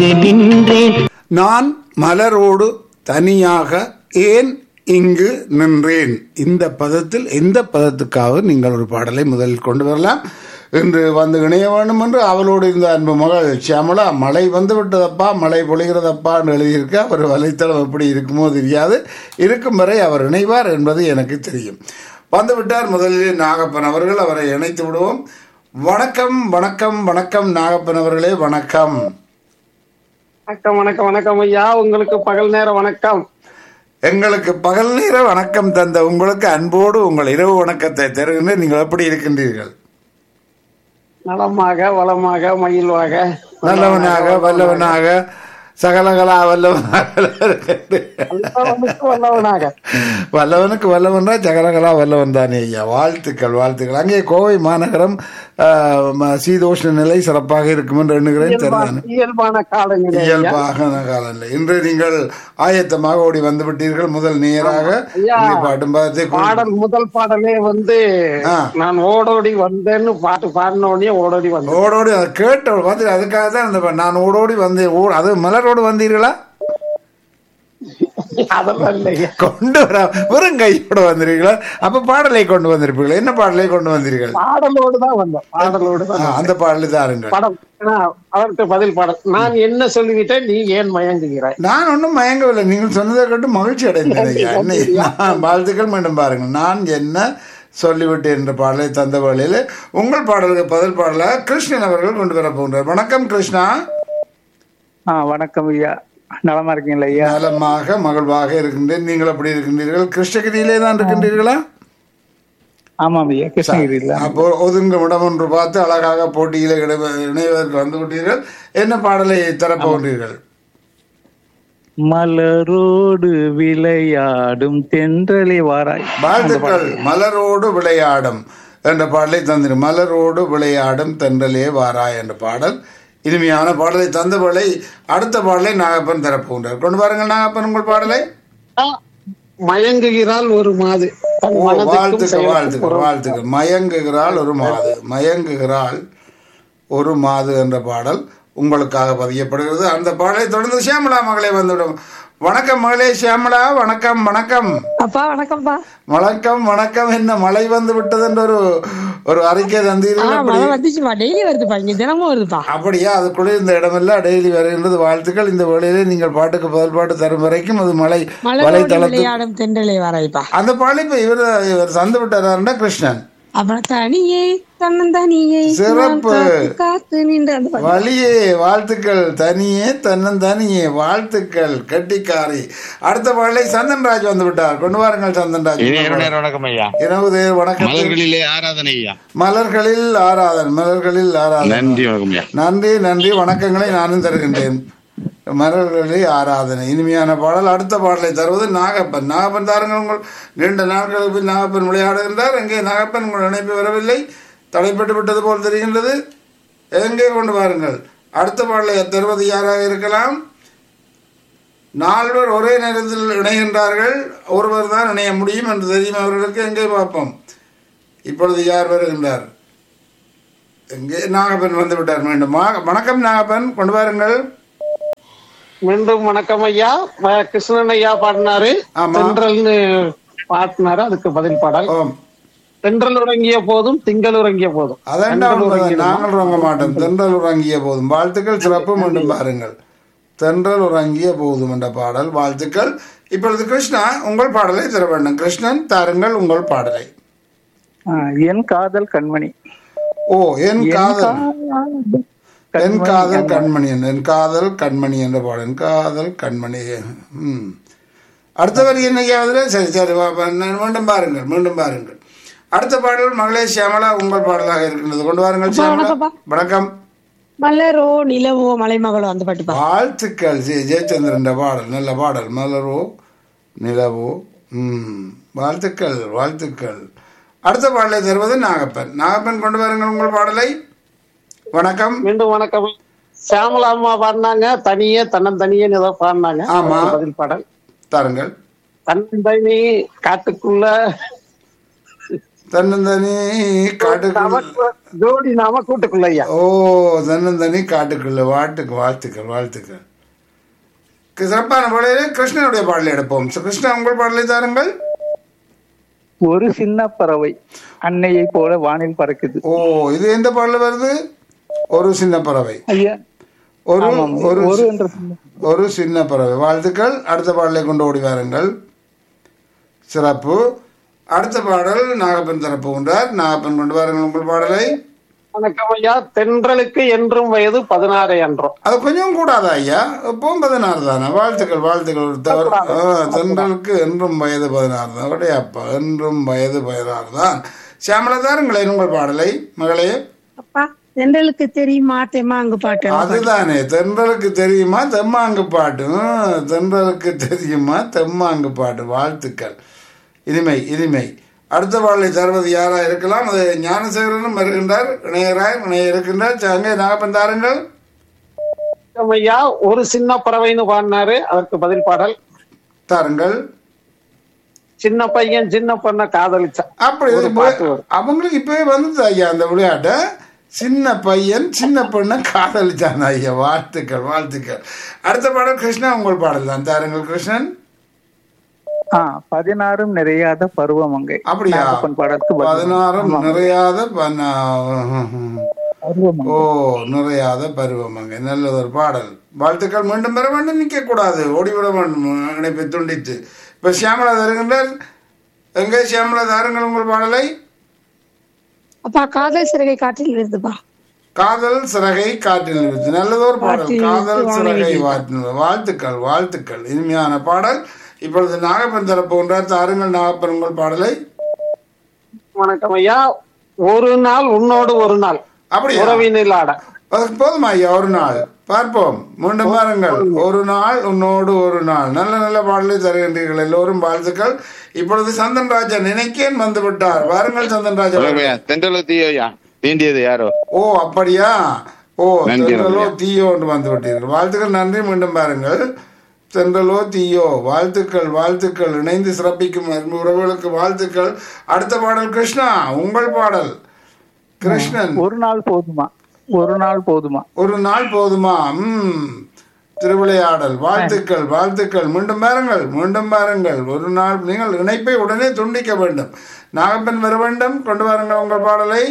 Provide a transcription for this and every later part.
நின்றேன் நான் மலரோடு தனியாக ஏன் இங்கு நின்றேன் இந்த பதத்தில் எந்த பதத்துக்காக நீங்கள் ஒரு பாடலை முதலில் கொண்டு வரலாம் இன்று வந்து இணைய வேண்டும் என்று அவளோடு இருந்த அன்பு மகள் சியாமலா மழை வந்து விட்டதப்பா மழை பொழிகிறதப்பா என்று எழுதியிருக்க அவர் வலைத்தளம் எப்படி இருக்குமோ தெரியாது இருக்கும் வரை அவர் இணைவார் என்பது எனக்கு தெரியும் வந்துவிட்டார் முதலில் நாகப்பன் அவர்கள் அவரை இணைத்து விடுவோம் வணக்கம் வணக்கம் வணக்கம் நாகப்பன் அவர்களே வணக்கம் வணக்கம் வணக்கம் வணக்கம் ஐயா உங்களுக்கு பகல் நேர வணக்கம் எங்களுக்கு பகல் நேர வணக்கம் தந்த உங்களுக்கு அன்போடு உங்கள் இரவு வணக்கத்தை தருகின்றேன் நீங்கள் எப்படி இருக்கின்றீர்கள் நலமாக வளமாக மகிழ்வாக நல்லவனாக வல்லவனாக சகலகலா வல்லவனாக வல்லவனுக்கு வல்லவனாக வல்லவனுக்கு வல்லவன்றா சகலகலா வல்லவன் தானே ஐயா வாழ்த்துக்கள் வாழ்த்துக்கள் அங்கே கோவை மாநகரம் ஆ, ம- சீதோஷ்ண நிலை சிறப்பாக இருக்கும் என்று எண்ணுகிறேன் இயல்பான- தெரிந்தானே இயல்பான காலநிலை ஐயா. இயல்பாக காலநிலை இன்று நீங்கள் ஆயத்தமாக ஓடி வந்து விட்டீர்கள் முதல் நேராக ஐயா, இங்கே பாட்டும் பாதத்தை கொண்டு- பாடல் முதல் பாடலே வந்து ஆ. நான் ஓடோடி வந்தேன்னு பாட்டு பாடின உடனே ஓடோடி வந்தேன் ஓடோடி அதை கேட்ட பார்த்து அதுக்காக தான் இந்த ப- நான் ஓடோடி வந்தேன் ஓ அது மலரோடு வந்தீர்களா அதெல்லாம் இல்லையா கொண்டு வர வெறும் கையோட வந்தீர்களா அப்ப பாடலை கொண்டு வந்திருப்பீங்களா என்ன பாடலை கொண்டு வந்தீர்கள் பாடலோடு தான் வந்தேன் பாடலோடு ஆ, தான் அந்த பாடலை தாருங்கள் படம் ஆ, அதற்கு பதில் பாடல் நான் என்ன சொல்லிவிட்டேன் நீ ஏன் மயங்குகிறாய் நான் ஒன்றும் மயங்கவில்லை நீங்கள் சொன்னதை கேட்டு மகிழ்ச்சி அடைந்தேன் ஐயா. என்ன நான் வாழ்த்துக்கள் மீண்டும் பாருங்கள் நான் என்ன சொல்லிவிட்டேன் என்ற பாடலை தந்த வேளையில் உங்கள் பாடலுக்கு பதில் பாடலாக கிருஷ்ணன் அவர்கள் கொண்டு வர போகின்றார் வணக்கம் கிருஷ்ணா ஆ வணக்கம் ஐயா நலமா இருக்கீங்களா ஐயா நலமாக மகிழ்வாக இருக்கின்றேன் நீங்கள் எப்படி இருக்கின்றீர்கள் கிருஷ்ணகிரியிலே தான் இருக்கின்றீர்களா ஆமாம் ஐயா கிருஷ்ணகிரியில அப்போ ஒதுங்கும் இடம் ஒன்று பார்த்து அழகாக போட்டியில இட- இணைவதற்கு வந்து விட்டீர்கள் என்ன பாடலை தரப்போகிறீர்கள் மலரோடு விளையாடும் தென்றலை வாராய் வாழ்த்துக்கள் மலரோடு விளையாடும் என்ற பாடலை தந்திரு மலரோடு விளையாடும் தென்றலே வாராய் என்ற பாடல் இனிமையான பாடலை தந்தவளை அடுத்த பாடலை நாகப்பன் தரப்போகின்றார் கொண்டு பாருங்கள் நாகப்பன் உங்கள் பாடலை ஆ, மயங்குகிறாள் ஒரு மாது தன் ஓ, மனதுக்கும் வாழ்த்துக்கள் செயலுக்கும் வாழ்த்துக்கள் வாழ்த்துக்கள் மயங்குகிறாள் ஒரு மாது மயங்குகிறாள் ஒரு மாது என்ற பாடல் உங்களுக்காக பதியப்படுகிறது அந்த பாடலை தொடர்ந்து சியாமலா மகளே வந்துவிடும் வணக்கம் மகளே சியாமலா வணக்கம் வணக்கம் அப்பா வணக்கம்ப்பா வணக்கம் வணக்கம் என்ன மழை வந்து விட்டது என்ற ஒரு ஒரு அறிக்கை ஆ தந்தீர்கள் அப்படி மழை வந்துச்சுப்பா டெய்லி வருதுப்பா இங்க தினமும் வருதுப்பா அப்படியா அதுக்குள்ளே இந்த இடமெல்லாம் டெய்லி வருகின்றது வாழ்த்துக்கள் இந்த வேளையிலே நீங்கள் பாட்டுக்கு பதில் பாட்டு தரும் வரைக்கும் அது மழை மலரோடு வலைத்தளத்தில் விளையாடும் தென்றலை வராய்ப்பா அந்த பாடலை இப்ப இவர் இவர் தந்து விட்டாரா கிருஷ்ணன் அப்புறம் தனியே தன்னந்தனியே சிறப்பு. நான் காத்து காத்து நின்று அந்த பாட்டு. வழியே வாழ்த்துக்கள் தனியே தன்னந்தனியே வாழ்த்துக்கள் கெட்டிக்காரி அடுத்த பாடலை சந்தன்ராஜ் வந்து விட்டார் கொண்டு வாருங்கள் சந்தன்ராஜ் இனி இரவு நேர வணக்கம் ஐயா இரவு தேர் வணக்கம் மலர்களிலே ஆராதனை ஐயா மலர்களில் ஆராதன் மலர்களில் ஆராதன் நன்றி வணக்கம் ஐயா நன்றி நன்றி வணக்கங்களை நானும் தருகின்றேன் மலர்களே ஆராதனை இனிமையான பாடல் அடுத்த பாடலை தருவது நாகப்பன் நாகப்பன் தாருங்கள் உங்கள் நீண்ட நாட்களுக்கு பின் நாகப்பன் விளையாடுகின்றார் எங்கே நாகப்பன் உங்கள் இணைப்பு வரவில்லை தடைப்பட்டு விட்டது போல் தெரிகின்றது எங்கே கொண்டு வாருங்கள் அடுத்த பாடலை தருவது யாராக இருக்கலாம் நால்வர் ஒரே நேரத்தில் இணைகின்றார்கள் ஒருவர் தான் இணைய முடியும் என்று தெரியும் அவர்களுக்கு எங்கே பார்ப்போம் இப்பொழுது யார் வருகின்றார் எங்கே நாகப்பன் வந்து விட்டார் மீண்டும் வா- வணக்கம் நாகப்பன் கொண்டு வாருங்கள் மீண்டும் வணக்கம் ஐயா வ- கிருஷ்ணன் ஐயா பாடினாரு ஆமா. தென்றல்னு பாடினாரு அதுக்கு பதில் பாடல் ஓம் தென்றல் உறங்கிய போதும் திங்கள் உறங்கிய போதும் அதான் தென்றல் உறங்கிய நாங்கள் உறங்க மாட்டோம் தென்றல் உறங்கிய போதும் வாழ்த்துக்கள் சிறப்பு மீண்டும் பாருங்கள் தென்றல் உறங்கிய போதும் என்ற பாடல் வாழ்த்துக்கள் இப்பொழுது கிருஷ்ணா உங்கள் பாடலை தர வேண்டும் கிருஷ்ணன் தாருங்கள் உங்கள் பாடலை ஆ, என் காதல் கண்மணி ஓ என் காதல் என் காதல் கண்மணி என் என் காதல் கண்மணி என்ற பாடல் என் காதல் கண்மணி ம் அடுத்த வரி என்னைக்காவது சரி சரி வா- வா- நான் மீண்டும் பாருங்கள் மீண்டும் பாருங்கள் அடுத்த பாடல் மகளே சியாமலா உங்கள் பாடலாக இருக்கின்றது கொண்டு வாருங்கள் சியாமலா வணக்கம்ப்பா. வணக்கம் மலரோ நிலவோ மலைமகளோ அந்த பாட்டுப்பா வாழ்த்துக்கள் ஜெய ஜெயச்சந்திரன் பாடல் நல்ல பாடல் மலரோ நிலவோ ம் வாழ்த்துக்கள் வாழ்த்துக்கள் அடுத்த பாடலை தருவது நாகப்பன் நாகப்பன் கொண்டு வாருங்கள் உங்கள் பாடலை வணக்கம் மீண்டும் வணக்கம் சியாமலா அம்மா பாடினாங்க தனியே தன்னந்தனியே ஏதோ பாடினாங்க ஆமா. அதுக்கு பதில் பாடல் தாருங்கள் தன்னந்தனி காட்டுக்குள்ள தன்னந்தனி காட்டுக்குள்ள நமக்கு ஜோடி நாம கூட்டுக்குள்ள ஐயா ஓ தன்னந்தனி காட்டுக்குள்ள வாழ்த்துக்கள் வாழ்த்துக்கள் வாழ்த்துக்கள் கு- சிறப்பான பாடலே கிருஷ்ணனுடைய பாடலை எடுப்போம் சு- கிருஷ்ணா உங்கள் பாடலை தாருங்கள் ஒரு சின்ன பறவை அன்னையை போல வானில் பறக்குது ஓ இது எந்த பாடல வருது ஒரு சின்ன பறவை ஐயா ஒரு ஆமாம், ஒரு ஒரு சி- என்ற சின்ன- ஒரு சின்ன பறவை வாழ்த்துக்கள் அடுத்த பாடலை கொண்டு ஓடி வாருங்கள் சிறப்பு அடுத்த பாடல் நாகப்பன் தரப்புகின்றார் நாகப்பன் கொண்டு வாருங்கள் உங்கள் பாடலை வணக்கம் ஐயா தென்றலுக்கு என்றும் வயது பதினாறு என்றும் அது கொஞ்சம் கூடாதா ஐயா எப்பவும் பதினாறு தானே வாழ்த்துக்கள் வாழ்த்துக்கள் ஒரு தவறு ஆ, தென்றலுக்கு என்றும் வயது பதினாறு தான் உடைய அப்பா என்றும் வயது பதினாறு தான் சியாமலா தாருங்களேன் உங்கள் பாடலை மகளே அப்பா தென்றலுக்கு தெரியுமா தெம்மாங்கு பாட்டு அதுதானே தென்றலுக்கு தெரியுமா தெம்மாங்கு பாட்டு ம், தென்றலுக்கு தெரியுமா தெம்மாங்கு பாட்டு வாழ்த்துக்கள் இனிமை இனிமை அடுத்த பாடலை தருவது யாரா இருக்கலாம் அது ஞானசேகரனும் வருகின்றார் இணையராய் இணைய இருக்கின்றார் ச- அங்கே நாகப்பன் தாருங்கள் வணக்கம் ஐயா ஒரு சின்ன பறவைன்னு பாடினாரு அதற்கு பதில் பாடல் தாருங்கள் சின்ன பையன் சின்ன பொண்ண காதலிச்சா அப்படி ஒரு இப்ப- பாட்டு வரும். அவங்களுக்கு இப்பவே வந்தது ஐயா அந்த விளையாட்டு சின்ன பையன் சின்ன பொண்ணை காதலிச்சான் ஐயா வாழ்த்துக்கள் வாழ்த்துக்கள் அடுத்த பாடல் கிருஷ்ணா உங்கள் பாடல் தான் தாருங்கள் கிருஷ்ணன் ஆ பதினாறும் நிறையாத பருவமங்கை அப்படியா நாகப்பன் பாடலுக்கு பதில். பதினாறும் நிறையாத பன- பருவமங்கை ஓ நிறையாத பருவமங்க நல்லதொரு பாடல் வாழ்த்துக்கள் மீண்டும் பெற வேண்டும் நிற்க கூடாது ஓடிவிட வேண்டும் இணைப்பை துண்டித்து இப்ப சியாமலா தருகின்றார் எங்கே சியாமலா தாருங்கள் உங்கள் பாடலை அப்பா காதல் சிறகை காற்றில் இருக்குதுப்பா காதல் சிறகை காற்றில் நிறுத்து நல்லதொரு பாடல் காற்றில் காதல் நிறுத்து சிறகை வானில் வாற்றில் வாழ்த்துக்கள் வாழ்த்துக்கள் இனிமையான பாடல் இப்பொழுது நாகப்பன் தரப்போன்றார் தாருங்கள் நாகப்பன் உங்கள் பாடலை வணக்கம் ஐயா ஒரு நாள் உன்னோடு ஒரு நாள் அப்படியா உறவினில் ஆட அதுக்கு போதுமா ஐயா ஒரு நாள் பார்ப்போம் மீண்டும் பாருங்கள் ஒரு நாள் உன்னோடு ஒரு நாள் நல்ல நல்ல பாடலை தருகின்றீர்கள் எல்லோரும் வாழ்த்துக்கள் இப்பொழுது சந்தன் ராஜா நினைக்கேன் வந்து விட்டார் வாருங்கள் சந்தன் ராஜா வணக்கம்யா தென்றல தீயோயா தீண்டியது யாரோ ஓ அப்படியா ஓ நன்றி, தென்றலோ நன்றி. தீயோ என்று வந்து விட்டீர்கள் வாழ்த்துக்கள் நன்றி மீண்டும் பாருங்கள் தென்றலோ தீயோ வாழ்த்துக்கள் வாழ்த்துக்கள் இணைந்து சிறப்பிக்கும் அன்பு உறவுகளுக்கு வாழ்த்துக்கள் அடுத்த பாடல் கிருஷ்ணா உங்கள் பாடல் கிருஷ்ணன் ஒரு நாள் போதுமா ஒரு நாள் போதுமா ஒரு நாள் போதுமா ம் திருவிளையாடல் வாழ்த்துக்கள் வாழ்த்துக்கள் மீண்டும் பாருங்கள் மீண்டும் பாருங்கள் ஒரு நாள் நீங்கள் இணைப்பை உடனே துண்டிக்க வேண்டும் நாகப்பன் வர வேண்டும் கொண்டு வாருங்கள் உங்கள் பாடலை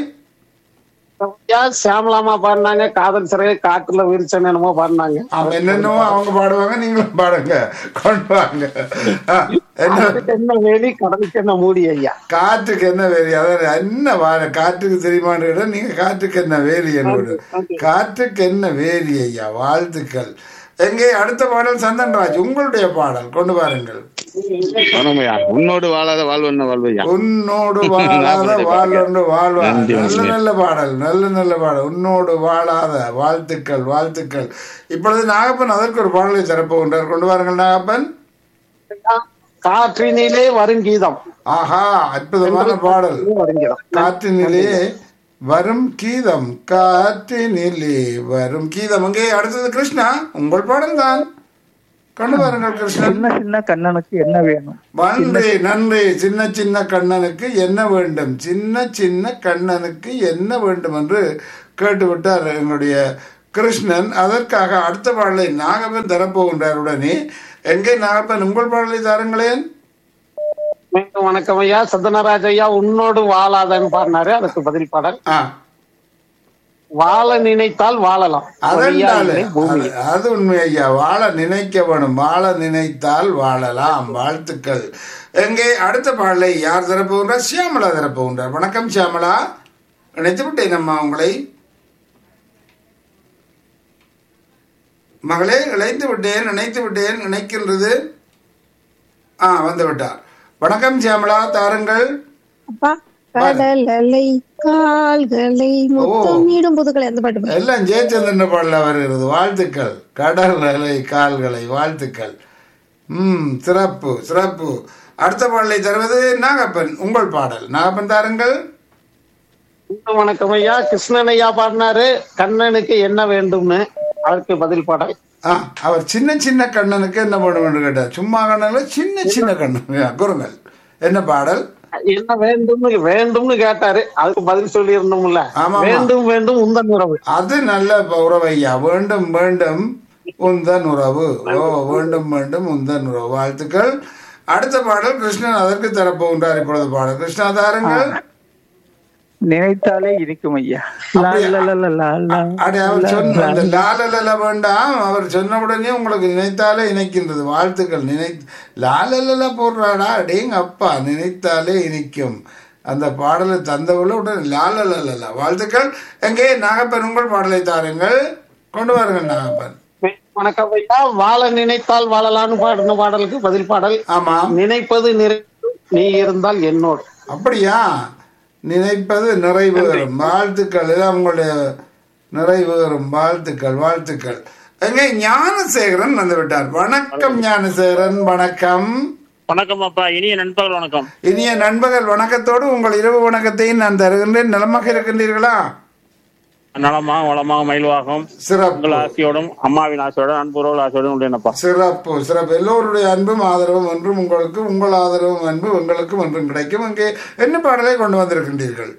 ஐயா சியாமலாமா பாடினாங்க காதல் சிறகை காட்டுல விரிச்சன் என்னமோ பாடினாங்க அவங்க என்னென்னமோ அவங்க பாடுவாங்க நீங்களும் பாடுங்க கொண்டு வாங்க ஆ, என்ன அதுக்கு என்ன வேலி கடலுக்கு என்ன மூடி ஐயா காற்றுக்கு என்ன வேலி அதாவது என்ன வார காற்றுக்கு தெரியுமான்னு கேட்டா, நீங்க காற்றுக்கு என்ன வேலி என்னோட காற்றுக்கு என்ன வேலி ஐயா வாழ்த்துக்கள் எங்கே அடுத்த பாடல் சந்தன்ராஜ் உங்களுடைய பாடல் கொண்டு வாருங்கள் வணக்கம்யா உன்னோடு வாழாத வாழ்வென்ன வாழ்வையா உன்னோடு வாழாத வாழ்வென்று வாழ்வா நன்றி, நல்ல நன்றி. நல்ல பாடல் நல்ல நல்ல பாடல் உன்னோடு வாழாத வாழ்த்துக்கள் வாழ்த்துக்கள் இப்பொழுது நாகப்பன் அதற்கு ஒரு பாடலை தரப்போகின்றார் கொண்டு வாருங்கள் நாகப்பன் காற்றினிலே வருங்கீதம் ஆஹா அற்புதமான பாடல் வருங்கீதம் காற்றினிலே வரும் கீதம் காற்றினிலே வரும் கீதம் அங்கே அடுத்தது கிருஷ்ணா உங்கள் பாடல் தான் கொண்டு வாருங்கள் கிருஷ்ணன் சின்ன சின்ன கண்ணனுக்கு என்ன வேணும் நன்றி நன்றி சின்ன சின்ன கண்ணனுக்கு என்ன வேண்டும் சின்ன சின்ன கண்ணனுக்கு என்ன வேண்டும் என்று கேட்டுவிட்டார் எங்களுடைய கிருஷ்ணன் அதற்காக அடுத்த பாடலை நாகப்பன் தரப்போகின்றார் உடனே எங்கே நாகப்பன் உங்கள் பாடலை தாருங்களேன் மீண்டும் வணக்கம் ஐயா சந்தனராஜ் ஐயா உன்னோடு வாழாதன்னு பாடினாரு அதுக்கு பதில் பாடல் ஆ வாழ நினைத்தால் வாழலாம் வழியா அதென்றாலே இல்லை பூமி அது- அது உண்மை ஐயா வாழ நினைக்க வேணும் வாழ நினைத்தால் வாழலாம் வாழ்த்துக்கள் எங்கே அடுத்த பாடலை யார் தரப்போகின்றார் சியாமலா தரப்போகின்றார் வணக்கம் சியாமலா நினைத்து விட்டேன் அம்மா உங்களை மகளே இழைத்து விட்டேன் நினைத்து விட்டேன் நினைக்கின்றது ஆ வந்து விட்டார் வணக்கம் சியாமலா தாருங்கள் அப்பா கடல் அலை கால்களை முத்தமிடும் புதுக்களை அந்த பாட்டு பாடு. எல்லாம் ஜெயச்சந்திரன் பாடல வருகிறது வாழ்த்துக்கள் கடல் அலை கால்களை வாழ்த்துக்கள் ம் சிறப்பு சிறப்பு அடுத்த பாடலை தருவது நாகப்பன் உங்கள் பாடல் நாகப்பன் தாருங்கள் மீண்டும் வணக்கம் ஐயா கிருஷ்ணன் ஐயா பாடினாரு கண்ணனுக்கு என்ன வேண்டும்னு அதற்கு பதில் பாடல் ஆ அவர் சின்ன சின்ன கண்ணனுக்கு என்ன பண்ண வேண்டும் கேட்டார் சும்மா கண்ணனில் சின்ன சின்ன கண்ணன் குறுங்கள் என்ன பாடல் என்ன வேண்டும்னு வேண்டும்னு கேட்டாரு அதுக்கு பதில் சொல்லி இருந்தோம்ல ஆமா, ஆமா. வேண்டும் வேண்டும் உந்தன் உறவு அது நல்ல உறவு ஐயா வேண்டும் வேண்டும் உந்தன் உறவு ஓ வேண்டும் வேண்டும் உந்தன் உறவு வாழ்த்துக்கள் அடுத்த பாடல் கிருஷ்ணன் அதற்கு தரப்போகின்றார் இப்பொழுது பாடல் கிருஷ்ணா தாருங்கள் நினைத்தாலே இனிக்கும் ஐயா லா, அப்படியா? லா, லா, லா, லா, லா. அடி அவர் சொன்ன அந்த லாலலல வேண்டாம் அவர் சொன்ன உடனே உங்களுக்கு நினைத்தாலே இணைக்கின்றது வாழ்த்துக்கள் நினை லாலலல போடுறாடா அடேங்க அப்பா நினைத்தாலே இனிக்கும் அந்த பாடலை தந்தவுள்ள உடனே லாலலல வாழ்த்துக்கள் எங்கே நாகப்பன் உங்கள் பாடலை தாருங்கள் கொண்டு வாருங்கள் நாகப்பன் வணக்கம் ஐயா வாழ நினைத்தால் வாழலான்னு பாடின பாடலுக்கு பதில் பாடல் ஆமாம் நினைப்பது நிறை நீ இருந்தால் என்னோடு அப்படியா நினைப்பது நிறைவேறும் வாழ்த்துக்கள் எல்லாம் உங்களுடைய நிறைவேறும் வாழ்த்துக்கள் வாழ்த்துக்கள் எங்கே ஞானசேகரன் வந்து விட்டார் வணக்கம் ஞானசேகரன் வணக்கம் வணக்கம் அப்பா இனிய நண்பர்கள் வணக்கம் இனிய நண்பர்கள் வணக்கத்தோடு உங்கள் இரவு வணக்கத்தையும் நான் தருகின்றேன் நலமாக இருக்கின்றீர்களா நலமாக வளமாக மயில்வாகம் உங்கள் சிறப்பு ஆசையோடும் அம்மாவின் ஆசையோடும் அன்புறவு ஆசையோடும் உள்ளேனப்பா சிறப்பு சிறப்பு எல்லோருடைய அன்பும் ஆதரவும் என்றும் உங்களுக்கு உங்கள் ஆதரவும் அன்பு உங்களுக்கும் என்றும் கிடைக்கும் இங்கே என்ன பாடலை கொண்டு வந்திருக்கின்றீர்கள்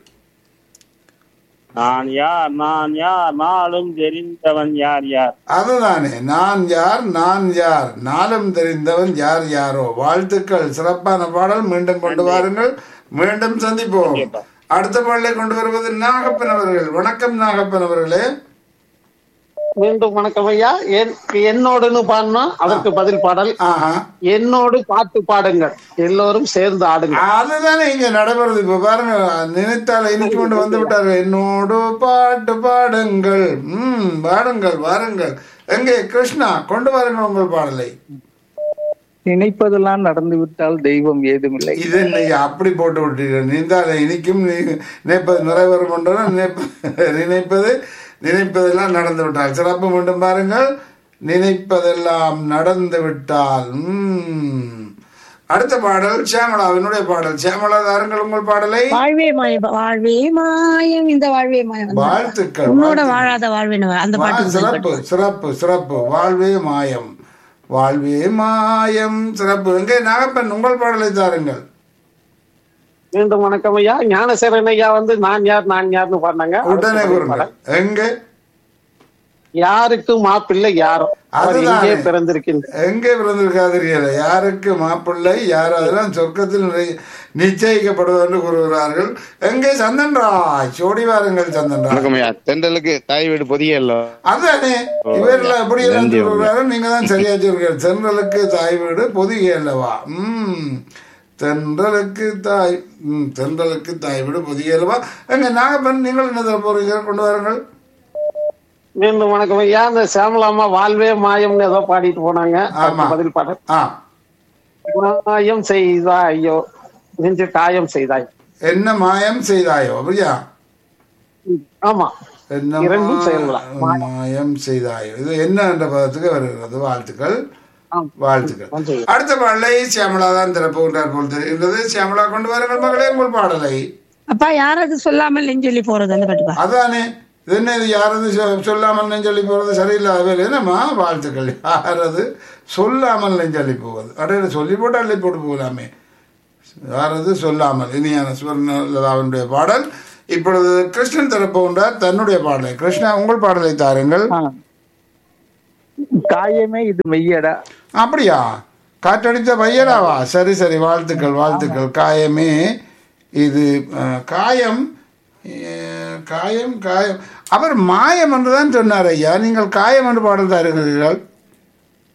நான் யார் நான் யார் நாளும் தெரிந்தவன் யார் யார் அதுதானே நான் யார் நான் யார் நாளும் தெரிந்தவன் யார் யாரோ வாழ்த்துக்கள் சிறப்பான பாடல் மீண்டும் கொண்டு வாருங்கள் மீண்டும் சந்திப்போம் அடுத்த பாடலை கொண்டு வருவது நாகப்பன் அவர்கள் வணக்கம் நாகப்பன் அவர்களே மீண்டும் வணக்கம் ஐயா என் என்னோடுன்னு பாடினா அதற்கு பதில் பாடல் ஆஹா என்னோடு பாட்டு பாடுங்கள் எல்லோரும் சேர்ந்து ஆடுங்க அதுதானே இங்க நடைபெறுது இப்ப பாருங்க நினைத்தால் இனிக்கு கொண்டு வந்து விட்டாரு என்னோடு பாட்டு பாடுங்கள் ம் பாடுங்கள் வாருங்கள் எங்கே கிருஷ்ணா கொண்டு வாருங்கள் உங்கள் பாடலை நினைப்பதெல்லாம் நடந்து விட்டால் தெய்வம் ஏதுமில்லை இது இன்னைக்கு அப்படி போட்டு விட்டீர்கள் நீந்தால இனிக்கும் நீ- நினைப்பது நிறைவேறும் கொண்டன நினைப்பது நினைப்பதெல்லாம் நடந்து விட்டால் சிறப்பு மீண்டும் பாருங்கள் நினைப்பதெல்லாம் நடந்து விட்டால் ம். அடுத்த பாடல் சியாமலாவினுடைய பாடல் சியாமலா தாருங்கள் உங்கள் பாடலை வாழ்வே மாயம் வாழ்வே மாயம் இந்த வாழ்வே மாயம் வாழ்த்துக்கள் உன்னோட வாழ்த்துக்கள். வாழாத வாழ்வே அந்த வா- பாட்டு சிறப்பு சிறப்பு சிறப்பு வாழ்வே மாயம் வாழ்வே மாயம் சிறப்பு எங்கே நாகப்பன் உங்கள் பாடலை தாருங்கள் மீண்டும் வணக்கம் ஐயா ஞானசேரன் ஐயா வந்து நான் யார் நான் யார்னு பாடினாங்க உடனே அதற்கு பதில் கூறுங்கள் பாடல். எங்கே யாருக்கு மாப்பிள்ளை யாரோ அவர் அதுதானே. இங்கே பிறந்திருக்கின்ற எங்கே பிறந்திருக்காதீர்கள் யாருக்கு மாப்பிள்ளை யார் அதெல்லாம் சொர்க்கத்தில் நிறை- நிச்சயிக்கப்படுவது என்று கூறுகிறார்கள் எங்கே சந்தன்ராஜ் ஓடி வாருங்கள் சந்தன்ராஜ் வணக்கம் ஐயா தென்றலுக்கு தாய் வீடு பொதிய இல்ல அதுதானே இவரெல்லாம் எப்படி எல்லாம் நன்றி, சொல்றாரு நீங்க தான் சரியா சொல்றீர்கள் தென்றலுக்கு தாய் வீடு பொதிகை அல்லவா ம் தென்றலுக்கு தாய் ம் தென்றலுக்கு தாய் வீடு பொதிகை அல்லவா எங்க நாகப்பன் நீங்கள் என்ன தர போறீங்க கொண்டு வாருங்கள் மீண்டும் வணக்கம் ஐயா இந்த சியாமலாமா வாழ்வே மாயம்னு ஏதோ பாடிட்டு போனாங்க ஆமா. அதுக்கு பதில் பாடல் ஆ மாயம் செய்தாயோ நெஞ்சு காயம் செய்தாய் என்ன மாயம் செய்தாயோ அப்படியா ஆமா என்ன இரண்டும் மா- செயல்களா? மாயம் செய்தாயோ இது என்ன என்ற பதத்துக்கு வருகிறது வாழ்த்துக்கள் ஆம். வாழ்த்துக்கள் நன்றி. அடுத்த பாடலை சியாமலா தான் திறப்புகின்றார் போல் தெரிகின்றது சியாமலா கொண்டு வாருங்கள் மகளே உங்கள் பாடலை அப்பா யாராவது சொல்லாமல் சொல்லி போறது அந்த பாட்டு பா. அதானே இது என்ன இது யாரது சொ- சொல்லாமல் நெஞ்சொல்லி போறது சரியில்லாத வேலை என்னம்மா வாழ்த்துக்கள் யாரது சொல்லாமல் நெஞ்சொல்லி போவது அடைய சொல்லி போட்டு அள்ளி போட்டு போகலாமே யாரது சொல்லாமல் இனியான சுவர்ணலதாவினுடைய பாடல் இப்பொழுது கிருஷ்ணன் தரப்போன்றார் தன்னுடைய பாடலை கிருஷ்ணா உங்கள் பாடலை தாருங்கள் ஆ. காயமே இது மெய்யடா அப்படியா காற்றடித்த பையனாவா சரி சரி வாழ்த்துக்கள் வாழ்த்துக்கள் காயமே இது அஹ், காயம் அஹ், காயம் காயம் அவர் மாயம் என்று தான் சொன்னார் ஐயா நீங்கள் காயம் என்று பாடல் தருகிறீர்கள்